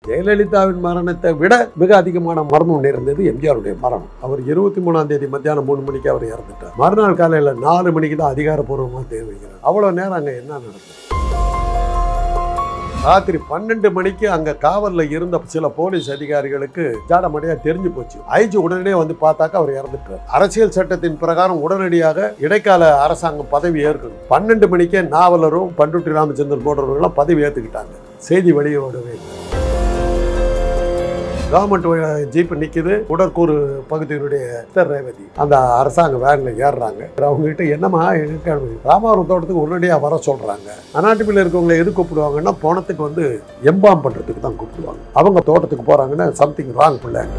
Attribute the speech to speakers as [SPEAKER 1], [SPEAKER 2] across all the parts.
[SPEAKER 1] ஜெயலலிதாவின் மரணத்தை விட மிக அதிகமான மரணம் நேர்ந்தது எம்ஜிஆருடைய மரணம் அவர் இருபத்தி மூணாம் தேதி மத்தியானம் மூணு மணிக்கு அவர் இறந்துட்டார் மறுநாள் காலையில் நாலு மணிக்கு தான் அதிகாரப்பூர்வமாக தெரிவிக்கிறார் அவ்வளோ நேரம் அங்கே என்ன நடந்தது ராத்திரி பன்னெண்டு மணிக்கு அங்க காவல்ல இருந்த சில போலீஸ் அதிகாரிகளுக்கு ஜாடமடையா தெரிஞ்சு போச்சு ஐஜி உடனே வந்து பார்த்தாக்க அவர் இறந்துட்டார் அரசியல் சட்டத்தின் பிரகாரம் உடனடியாக இடைக்கால அரசாங்கம் பதவி ஏற்கணும் பன்னெண்டு மணிக்கே நாவலரும் பண்டுட்டி ராமச்சந்திரன் போன்றவர்கள்லாம் பதவி ஏற்றுக்கிட்டாங்க செய்தி வெளியோடவே இல்லை கவர்மெண்ட் ஜீப் நிக்குது உடற்கூறு பகுதியினுடைய எஸ்தர் ரேவதி அந்த அரசாங்க வேன்ல ஏறுறாங்க அவங்க கிட்ட என்னமா எங்க ராமாவரம் தோட்டத்துக்கு உடனடியாக வர சொல்றாங்க அனாட்டமியில் இருக்கவங்களை எது கூப்பிடுவாங்கன்னா போனத்துக்கு வந்து எம்பாம் பண்றதுக்கு தான் கூப்பிடுவாங்க அவங்க தோட்டத்துக்கு போறாங்கன்னா சம்திங் ராங் பிள்ளைங்க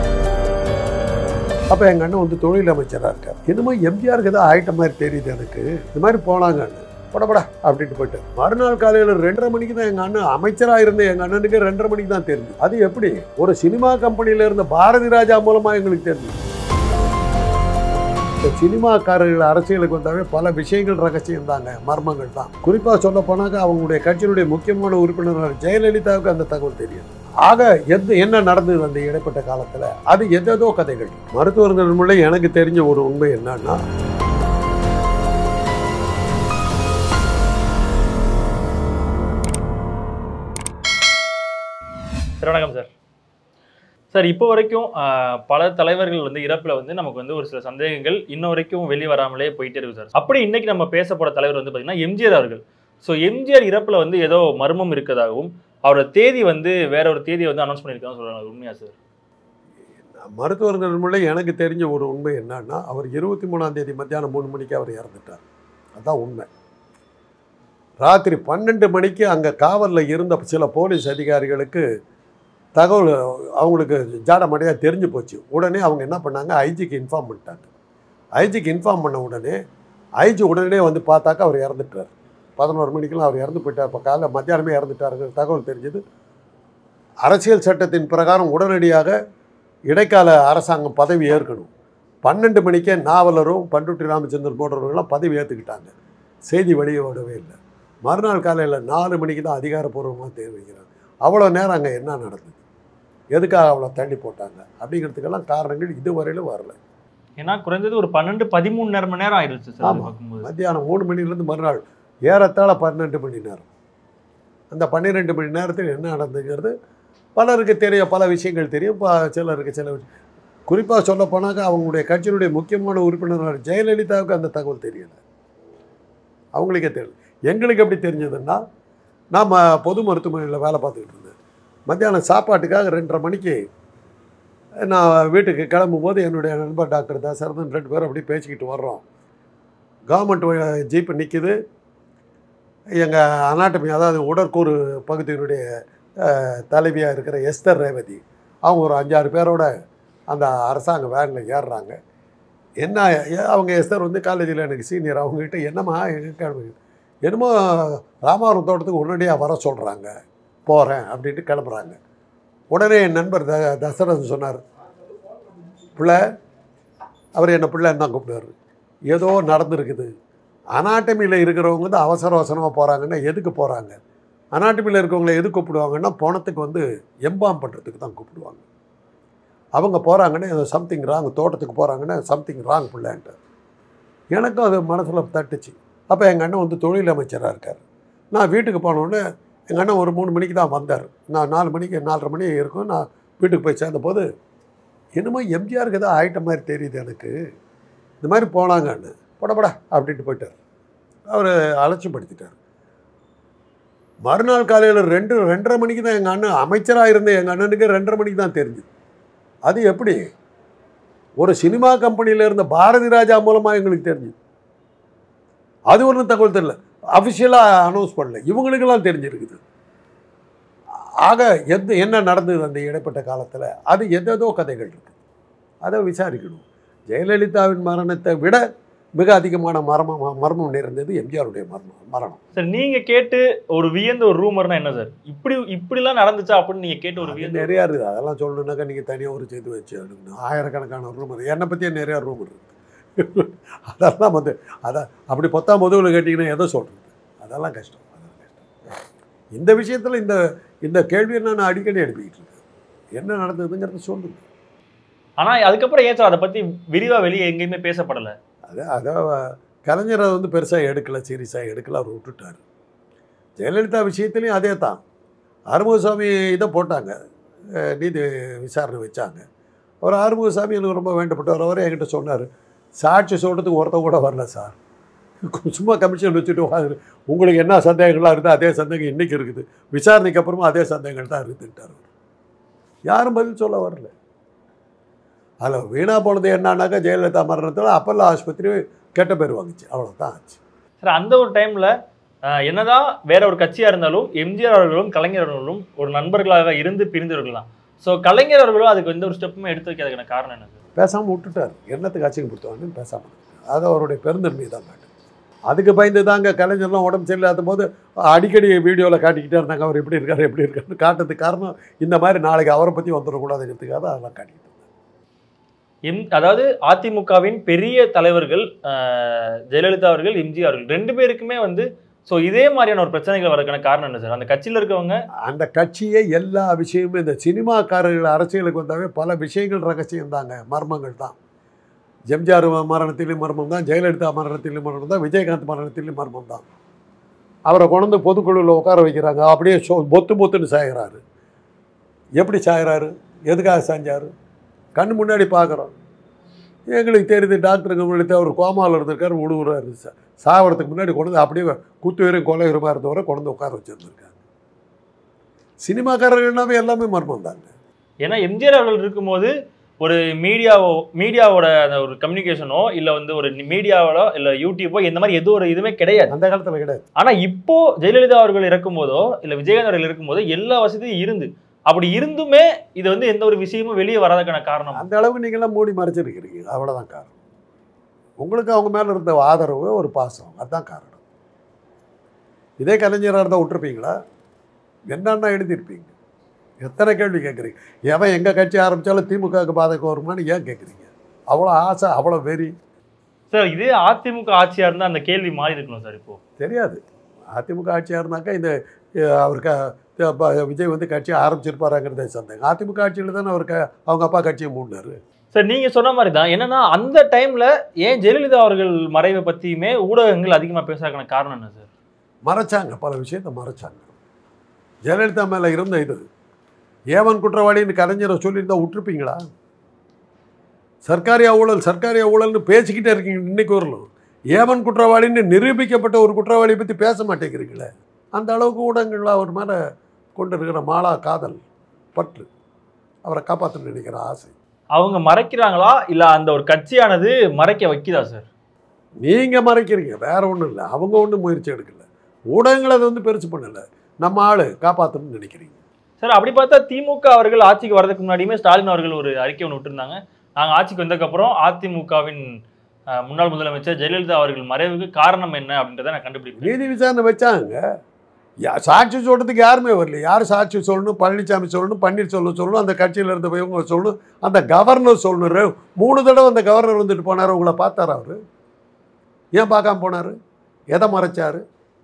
[SPEAKER 1] அப்ப எங்க அண்ணன் வந்து தொழில் அமைச்சரா இருக்கார் என்னமோ எம்ஜிஆருக்கு ஏதோ ஆயிட்ட மாதிரி தெரியுது எனக்கு இந்த மாதிரி போனாங்க படபடா அப்படின்ட்டு போயிட்டு மறுநாள் காலையில் ரெண்டரை மணிக்கு தான் எங்கள் அண்ணன் அமைச்சராக இருந்த எங்கள் அண்ணனுக்கு ரெண்டரை மணிக்கு தான் தெரிஞ்சு அது எப்படி ஒரு சினிமா கம்பெனியில் இருந்த பாரதி ராஜா மூலமாக எங்களுக்கு தெரிஞ்சு இந்த சினிமாக்காரர்கள் அரசியலுக்கு வந்தாவே பல விஷயங்கள் ரகசியம் தாங்க மர்மங்கள் தான் குறிப்பாக சொல்ல போனாக்க அவங்களுடைய கட்சியினுடைய முக்கியமான உறுப்பினர் ஜெயலலிதாவுக்கு அந்த தகவல் தெரியும் ஆக எது என்ன நடந்தது அந்த இடைப்பட்ட காலத்தில் அது எதேதோ கதைகள் மருத்துவர்கள் மூலம் எனக்கு தெரிஞ்ச ஒரு உண்மை என்னன்னா
[SPEAKER 2] சார் வணக்கம் சார் சார் இப்போ வரைக்கும் ஆஹ், பல தலைவர்கள் வந்து இறப்பில் வந்து நமக்கு வந்து ஒரு சில சந்தேகங்கள் இன்ன வரைக்கும் வெளியே வராமலே போயிட்டே இருக்கு சார் அப்படி இன்னைக்கு நம்ம பேச போற தலைவர் வந்து பார்த்தீங்கன்னா எம்ஜிஆர் அவர்கள் ஸோ எம்ஜிஆர் இறப்பில் வந்து ஏதோ மர்மம் இருக்கதாகவும் அவரோட தேதி வந்து வேற ஒரு தேதியை வந்து அனௌன்ஸ் பண்ணியிருக்காங்க சொல்றாங்க உண்மையா சார்
[SPEAKER 1] மருத்துவர்கள் மூலம் எனக்கு தெரிஞ்ச ஒரு உண்மை என்னன்னா அவர் இருபத்தி மூணாம் தேதி மத்தியானம் மூணு மணிக்கு அவர் இறந்துட்டார் அதான் உண்மை ராத்திரி பன்னெண்டு மணிக்கு அங்கே காவலில் இருந்த சில போலீஸ் அதிகாரிகளுக்கு தகவல் அவங்களுக்கு ஜாடமடையாக தெரிஞ்சு போச்சு உடனே அவங்க என்ன பண்ணாங்க ஐஜிக்கு இன்ஃபார்ம் பண்ணிட்டாங்க ஐஜிக்கு இன்ஃபார்ம் பண்ண உடனே ஐஜி உடனே வந்து பார்த்தாக்க அவர் இறந்துட்டார் பதினோரு மணிக்கெல்லாம் அவர் இறந்து போயிட்டார் இப்போ காலைல மத்தியானமே இறந்துட்டாருங்கிற தகவல் தெரிஞ்சது அரசியல் சட்டத்தின் பிரகாரம் உடனடியாக இடைக்கால அரசாங்கம் பதவி ஏற்கணும் பன்னெண்டு மணிக்கே நாவலரும் பண்டுட்டி ராமச்சந்திரன் போன்றவர்கள்லாம் பதவி ஏற்றுக்கிட்டாங்க செய்தி வெளியோடவே இல்லை மறுநாள் காலையில் நாலு மணிக்கு தான் அதிகாரப்பூர்வமாக தெரிவிக்கிறாங்க அவ்வளோ நேரம் அங்கே என்ன நடந்தது எதுக்காக அவ்வளோ தள்ளி போட்டாங்க அப்படிங்கிறதுக்கெல்லாம் காரணங்கள் இதுவரையிலும் வரல
[SPEAKER 2] ஏன்னா குறைந்தது ஒரு பன்னெண்டு பதிமூணு நேரம் மணி நேரம் ஆயிடுச்சு சார் அது
[SPEAKER 1] ஆமா.
[SPEAKER 2] பார்க்கும்போது
[SPEAKER 1] மத்தியானம் மூணு மணிலேருந்து மறுநாள் ஏறத்தாழ பன்னெண்டு மணி நேரம் அந்த பன்னிரெண்டு மணி நேரத்தில் என்ன நடந்துங்கிறது பலருக்கு தெரியும் பல விஷயங்கள் தெரியும் ப- சிலருக்கு சில விஷயம் குறிப்பாக சொல்ல போனாக்கா அவங்களுடைய கட்சியினுடைய முக்கியமான உறுப்பினர் ஜெயலலிதாவுக்கு அந்த தகவல் தெரியல அவங்களுக்கே தெரியல எங்களுக்கு எப்படி தெரிஞ்சதுன்னா நாம் பொது மருத்துவமனையில் வேலை பார்த்துக்கிட்டு இருந்தேன் மத்தியானம் சாப்பாட்டுக்காக ரெண்டரை மணிக்கு நான் வீட்டுக்கு கிளம்பும்போது என்னுடைய நண்பர் டாக்டர் தசரதன் ரெண்டு பேரும் அப்படியே பேசிக்கிட்டு வர்றோம் கவர்மெண்ட் ஜீப்பு நிற்கிது எங்கள் அனாட்டமி அதாவது உடற்கூறு பகுதியினுடைய தலைவியாக இருக்கிற எஸ்தர் ரேவதி அவங்க ஒரு அஞ்சாறு பேரோட அந்த அரசாங்க வேனில் ஏறுறாங்க என்ன ஏ- அவங்க எஸ்தர் வந்து காலேஜில் எனக்கு சீனியர் அவங்ககிட்ட என்னம்மா எங்க என்னமோ ராமாவரம் தோட்டத்துக்கு உடனடியாக வர சொல்கிறாங்க போகிறேன் அப்படின்ட்டு கிளம்புறாங்க உடனே என் நண்பர் த தசரதன் சொன்னார் பிள்ளை அவர் என்ன பிள்ளைன்னு தான் கூப்பிடுவார் ஏதோ நடந்திருக்குது அனாட்டமியில் இருக்கிறவங்க வந்து அவசர அவசரமாக போகிறாங்கன்னா எதுக்கு போகிறாங்க அனாட்டமியில் இருக்கவங்கள எது கூப்பிடுவாங்கன்னா போனத்துக்கு வந்து எம்பாம் பண்ணுறதுக்கு தான் கூப்பிடுவாங்க அவங்க போகிறாங்கன்னா ஏதோ சம்திங் ராங் தோட்டத்துக்கு போகிறாங்கன்னா சம்திங் ராங் பிள்ளைன்ட்டு எனக்கும் அது மனசில் தட்டுச்சு அப்போ எங்கள் அண்ணன் வந்து தொழில் அமைச்சராக இருக்கார் நான் வீட்டுக்கு போனோடனே எங்கள் அண்ணன் ஒரு மூணு மணிக்கு தான் வந்தார் நான் நாலு மணிக்கு நாலரை மணி இருக்கும் நான் வீட்டுக்கு போய் சேர்ந்தபோது என்னமோ எம்ஜிஆருக்கு ஏதோ ஆயிட்ட மாதிரி தெரியுது எனக்கு இந்த மாதிரி போனாங்கன்னு படபடா அப்படின்ட்டு போயிட்டார் அவர் அலட்சியப்படுத்திட்டார் மறுநாள் காலையில் ரெண்டு ரெண்டரை மணிக்கு தான் எங்கள் அண்ணன் அமைச்சராக இருந்த எங்கள் அண்ணனுக்கு ரெண்டரை மணிக்கு தான் தெரிஞ்சுது அது எப்படி ஒரு சினிமா கம்பெனியில் இருந்த பாரதி ராஜா மூலமாக எங்களுக்கு தெரிஞ்சுது அது ஒன்றும் தகவல் தெரியல அஃபிஷியலாக அனௌன்ஸ் பண்ணல இவங்களுக்கெல்லாம் தெரிஞ்சிருக்குது ஆக எது என்ன நடந்தது அந்த இடைப்பட்ட காலத்தில் அது எதேதோ கதைகள் இருக்குது அதை விசாரிக்கணும் ஜெயலலிதாவின் மரணத்தை விட மிக அதிகமான மர்மம் மர்மம் நேர்ந்தது எம்ஜிஆருடைய மர்மம் மரணம்
[SPEAKER 2] சார் நீங்க கேட்டு ஒரு வியந்த ஒரு ரூமர்னா என்ன சார் இப்படி இப்படிலாம் நடந்துச்சா அப்படின்னு நீங்க கேட்டு ஒரு
[SPEAKER 1] அது
[SPEAKER 2] வியந்த
[SPEAKER 1] நிறையா இருக்குது அதெல்லாம் சொல்லணுன்னாக்கா நீங்கள் தனியாக ஒரு செய்து வச்சு எடுக்கணும் ஆயிரக்கணக்கான ரூமர் என்னை பற்றியே நிறையா ரூமர் இருக்குது அதெல்லாம் வந்து அதான் அப்படி பத்தாம் முதுகில் கேட்டிங்கன்னா எதை சொல்கிறது அதெல்லாம் கஷ்டம் அதெல்லாம் கஷ்டம் இந்த விஷயத்தில் இந்த இந்த கேள்வியை நான் அடிக்கடி எழுப்பிக்கிட்டு இருக்கேன் என்ன நடந்ததுங்கிறத சொல்லுங்க
[SPEAKER 2] ஆனா அதுக்கப்புறம் ஏன் சார் அதை பத்தி விரிவா வெளியே எங்கேயுமே பேசப்படல
[SPEAKER 1] அது அதான் கலைஞரை வந்து பெருசாக எடுக்கலை சீரியஸாக எடுக்கல அவர் விட்டுட்டார் ஜெயலலிதா விஷயத்துலையும் அதே தான் ஆறுமுகசாமி இதை போட்டாங்க அஹ் நீதி விசாரணை வச்சாங்க அவர் ஆறுமுகசாமி எனக்கு ரொம்ப வேண்டப்பட்டவர் அவரே என்கிட்ட சொன்னார் சாட்சி சொல்கிறதுக்கு ஒருத்தன் கூட வரல சார் சும்மா கமிஷன் வச்சுட்டு உட்காந்து உங்களுக்கு என்ன சந்தேகங்களாக இருந்தால் அதே சந்தேகம் இன்றைக்கி இருக்குது விசாரணைக்கு அப்புறமா அதே சந்தேகங்கள் தான் இருக்குதுன்ட்டார் அவர் யாரும் பதில் சொல்ல வரல அதில் வீணாக போனது என்னன்னாக்கா ஜெயலலிதா மரணத்தில் அப்பல்லோ ஆஸ்பத்திரி கெட்ட பேர் வாங்குச்சு அவ்வளோதான் ஆச்சு
[SPEAKER 2] சார் அந்த ஒரு டைம்ல ஆஹ், என்னதான் வேற ஒரு கட்சியா இருந்தாலும் எம்ஜிஆர் அவர்களும் கலைஞர் அவர்களும் ஒரு நண்பர்களாக இருந்து பிரிந்தவர்கள் தான் ஸோ கலைஞர் அவர்களும் அதுக்கு எந்த ஒரு ஸ்டெப்புமே எடுத்து வைக்காதுக்கான காரணம் என்ன சார்
[SPEAKER 1] பேசாமல் விட்டுட்டார் என்னத்துக்கு அச்சிங்கப்படுத்துவாங்கன்னு பேசாமல் அது அவருடைய பெருந்தன்மை தான் காட்டு அதுக்கு பயந்து தாங்க கலைஞர்லாம் உடம்பு சரியில்லாத போது அடிக்கடி வீடியோவில் காட்டிக்கிட்டே இருந்தாங்க அவர் எப்படி இருக்காரு எப்படி இருக்காருன்னு காட்டுறதுக்கு காரணம் இந்த மாதிரி நாளைக்கு அவரை பற்றி வந்துடக்கூடாதுங்கிறதுக்காக தான் அதெல்லாம் காட்டிக்கிட்டு இருந்தாங்க.
[SPEAKER 2] எம் அதாவது அதிமுகவின் பெரிய தலைவர்கள் ஆஹ், ஜெயலலிதா அவர்கள் எம்ஜிஆர் அவர்கள் ரெண்டு பேருக்குமே வந்து ஸோ இதே மாதிரியான ஒரு பிரச்சனைகள் வரதுக்கான காரணம் என்ன சார் அந்த கட்சியில் இருக்கவங்க
[SPEAKER 1] அந்த கட்சியே எல்லா விஷயமும் இந்த சினிமாக்காரர்கள் அரசியலுக்கு வந்தாவே பல விஷயங்கள் ரகசியம் தாங்க மர்மங்கள் தான் எம்ஜிஆர் மரணத்திலும் மர்மம் தான் ஜெயலலிதா மரணத்திலும் மர்மம் தான் விஜயகாந்த் மரணத்திலும் மர்மம் தான் அவரை கொண்டு பொதுக்குழுவில் உட்கார வைக்கிறாங்க அப்படியே சொ பொத்து பொத்துன்னு சாய்கிறாரு எப்படி சாய்கிறாரு எதுக்காக சாஞ்சாரு கண் முன்னாடி பார்க்குறோம் எங்களுக்கு தெரியுது டாக்டருங்க முன்னாடி அவர் கோமாவில் இருந்திருக்காரு விடுவுறாரு சா- சாவறதுக்கு முன்னாடி கொண்டு வந்து அப்படியே குத்துவீரம் கொலையுறமாக இருந்தவரை கொண்டு வந்து உட்கார வச்சுருந்துருக்காங்க சினிமாக்காரர்கள்னாவே எல்லாமே மர்மம் தாங்க
[SPEAKER 2] ஏன்னா எம்ஜிஆர் அவர்கள் இருக்கும்போது ஒரு மீடியாவோ மீடியாவோட அந்த ஒரு கம்யூனிகேஷனோ இல்லை வந்து ஒரு மீடியாவோட இல்லை யூடியூப்போ இந்த மாதிரி எதுவும் ஒரு இதுவுமே கிடையாது
[SPEAKER 1] அந்த காலத்தில் கிடையாது
[SPEAKER 2] ஆனா இப்போ ஜெயலலிதா அவர்கள் இருக்கும்போதோ இல்ல விஜயகாந்த் அவர்கள் இருக்கும்போதோ எல்லா வசதியும் இருந்து அப்படி இருந்துமே இது வந்து எந்த ஒரு விஷயமும் வெளியே வராததுக்கான காரணம்
[SPEAKER 1] அந்த அளவுக்கு நீங்களாம் மூடி மறைச்சிருக்கிறீங்க அவ்வளோதான் காரணம் உங்களுக்கு அவங்க மேலே இருந்த ஆதரவு ஒரு பாசம் அதுதான் காரணம் இதே கலைஞராக இருந்தால் விட்டுருப்பீங்களா என்னன்னா எழுதியிருப்பீங்க எத்தனை கேள்வி கேட்குறீங்க எவன் எங்கள் கட்சி ஆரம்பித்தாலும் திமுகவுக்கு பாதகம் வருமான்னு ஏன் கேட்குறீங்க அவ்வளோ ஆசை அவ்வளோ வெறி
[SPEAKER 2] சார் இதே அதிமுக ஆட்சியா இருந்தா அந்த கேள்வி மாறி இருக்கணும் சார் இப்போ
[SPEAKER 1] தெரியாது அதிமுக ஆட்சியாக இருந்தாக்கா இந்த அஹ், அவர் க அப்ப விஜய் வந்து கட்சி ஆரம்பிச்சிருப்பாராங்கிறதே சந்தேகம் அதிமுக ஆட்சியில் தானே அவர் க அவங்க அப்பா கட்சியை மூடினார்
[SPEAKER 2] சார் நீங்க சொன்ன மாதிரி தான் என்னன்னா அந்த டைம்ல ஏன் ஜெயலலிதா அவர்கள் மறைவை பத்தியுமே ஊடகங்கள் அதிகமா பேசுறதுக்கான காரணம் என்ன சார்
[SPEAKER 1] மறைச்சாங்க பல விஷயத்தை மறைச்சாங்க ஜெயலலிதா மேலே இருந்த இது ஏவன் குற்றவாளின்னு கலைஞரை சொல்லியிருந்தா விட்டுருப்பீங்களா சர்க்காரியா ஊழல் சர்க்காரியா ஊழல்னு பேசிக்கிட்டே இருக்கீங்க இன்னைக்கு வரலும் ஏவன் குற்றவாளின்னு நிரூபிக்கப்பட்ட ஒரு குற்றவாளியை பற்றி பேச மாட்டேங்கிறீங்களே அந்த அளவுக்கு ஊடகங்கள் அவர் மேலே கொண்டு இருக்கிற மாலா காதல் பற்று அவரை காப்பாற்ற நினைக்கிற ஆசை
[SPEAKER 2] அவங்க மறைக்கிறாங்களா இல்ல அந்த ஒரு கட்சியானது மறைக்க வைக்குதா சார்
[SPEAKER 1] நீங்கள் மறைக்கிறீங்க வேற ஒன்றும் இல்லை அவங்க ஒன்றும் முயற்சி எடுக்கல ஊடகங்கள் அதை வந்து பெருசு பண்ணலை நம்ம ஆள் காப்பாற்றணும்னு நினைக்கிறீங்க
[SPEAKER 2] சார் அப்படி பார்த்தா திமுக அவர்கள் ஆட்சிக்கு வரதுக்கு முன்னாடியுமே ஸ்டாலின் அவர்கள் ஒரு அறிக்கை ஒன்று விட்டுருந்தாங்க நாங்கள் ஆட்சிக்கு வந்ததுக்கப்புறம் அதிமுகவின் அஹ், முன்னாள் முதலமைச்சர் ஜெயலலிதா அவர்கள் மறைவுக்கு காரணம் என்ன அப்படின்றத நான் கண்டுபிடிப்பேன்
[SPEAKER 1] நீதி விசாரணை வச்சாங்க யா- சாட்சி சொல்கிறதுக்கு யாருமே வரல யார் சாட்சி சொல்லணும் பழனிசாமி சொல்லணும் பன்னீர்செல்வம் சொல்லணும் அந்த கட்சியில் இருந்த இவங்க சொல்லணும் அந்த கவர்னர் சொல்லணும் ரெ- மூணு தடவை அந்த கவர்னர் வந்துட்டு போனார் உங்களை பார்த்தாரா அவர் ஏன் பார்க்காம போனார் எதை மறைச்சாரு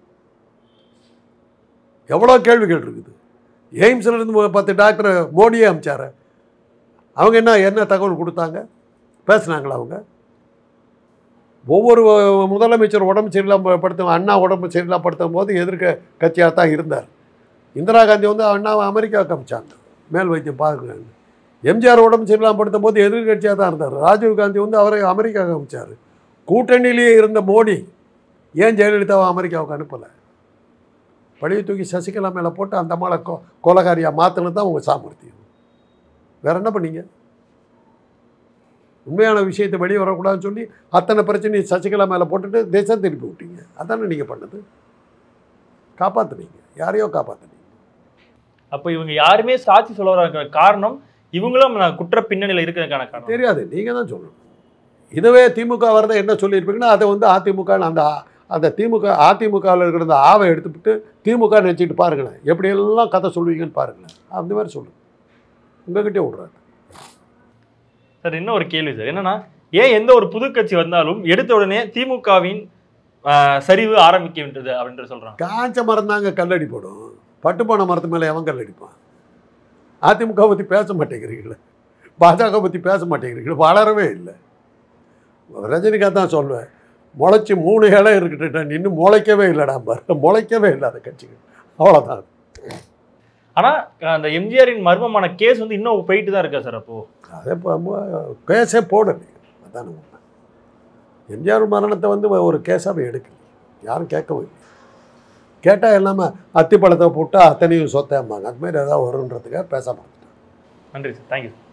[SPEAKER 1] எவ்வளோ கேள்விகள் இருக்குது எய்ம்ஸ்ல இருந்து மு- பத்து டாக்டர் மோடியே அமிச்சாரு அவங்க என்ன என்ன தகவல் கொடுத்தாங்க பேசுனாங்களா அவங்க ஒவ்வொரு முதலமைச்சர் உடம்பு சரியில்லாம படுத்தும் அண்ணா உடம்பு சரியில்லாம படுத்தும் போது எதிர்க்க கட்சியாக தான் இருந்தார் இந்திரா காந்தி வந்து அண்ணாவை அமெரிக்காவுக்கு அமிச்சாங்க மேல் வைத்தியம் பார்க்குறாங்க எம்ஜிஆர் உடம்பு சரியில்லாம படுத்தும் போது எதிர்கட்சியாக தான் இருந்தார் ராஜீவ் காந்தி வந்து அவரை அமெரிக்காவுக்கு அமிச்சார் கூட்டணியிலேயே இருந்த மோடி ஏன் ஜெயலலிதாவை அமெரிக்காவுக்கு அனுப்பலை பழைய தூக்கி சசிகலா மேலே போட்டு அந்த மாலை கொ கொலகாரியாக மாற்றினது தான் உங்கள் சாமர்த்தியம் வேற என்ன பண்ணீங்க உண்மையான விஷயத்தை வெளியே வரக்கூடாதுன்னு சொல்லி அத்தனை பிரச்சனையும் சசிகலா மேலே போட்டுட்டு திசை திருப்பி விட்டீங்க அதானே நீங்கள் பண்ணது காப்பாற்றுனீங்க யாரையோ காப்பாற்றுனீங்க
[SPEAKER 2] அப்போ இவங்க யாருமே சாட்சி சொல்ல வர காரணம் இவங்களும் நான் குற்ற பின்னணியில் இருக்கிறதுக்கான காரணம்
[SPEAKER 1] தெரியாது நீங்கள் தான் சொல்லணும் இதுவே திமுக வரதை என்ன சொல்லியிருப்பீங்கன்னா அதை வந்து அதிமுக ன்னு அந்த அந்த திமுக அதிமுகவில் இருக்கிற அந்த ஆவை எடுத்துவிட்டு திமுக நினச்சிட்டு பாருங்களேன் எப்படியெல்லாம் கதை சொல்லுவீங்கன்னு பாருங்களேன் அந்த மாதிரி சொல்லுங்க உங்ககிட்டே விட்றாரு
[SPEAKER 2] சார் இன்னும் ஒரு கேள்வி சார் என்னன்னா ஏன் எந்த ஒரு புது கட்சி வந்தாலும் எடுத்த உடனே திமுகவின் சரிவு ஆரம்பிக்கின்றது அப்படின்ட்டு சொல்றாங்க
[SPEAKER 1] காஞ்ச மரம் தாங்க கல்லடி போடும் பட்டுப்பான மரத்து மேலே எவங்கல் அடிப்பான் அதிமுக பற்றி பேச மாட்டேங்கிறீங்களே பாஜக பற்றி பேச மாட்டேங்கிறீங்களே வளரவே இல்லை ரஜினிகாந்த் தான் சொல்லுவேன் முளைச்சி மூணு இலை இருக்கட்டும் இன்னும் முளைக்கவே இல்லைடா பாரு முளைக்கவே இல்லை அந்த கட்சிகள் அவ்வளோதான்
[SPEAKER 2] ஆனா அந்த எம்ஜிஆரின் மர்மமான கேஸ் வந்து இன்னும் போயிட்டு தான் இருக்கா சார் அப்போ
[SPEAKER 1] அதே இப்போ கேஸே போடலை அதான் உண்மை எம்ஜிஆர் மரணத்தை வந்து ஒரு கேஸாகவே எடுக்கல யாரும் கேட்கவும் இல்லை கேட்டால் எல்லாமே அத்திப்பழத்தை போட்டால் அத்தனையும் சொத்தேம்பாங்க அது மாதிரி ஏதாவது வருன்றதுக்காக பேச மாட்டேன்
[SPEAKER 2] நன்றி சார் தேங்க்யூ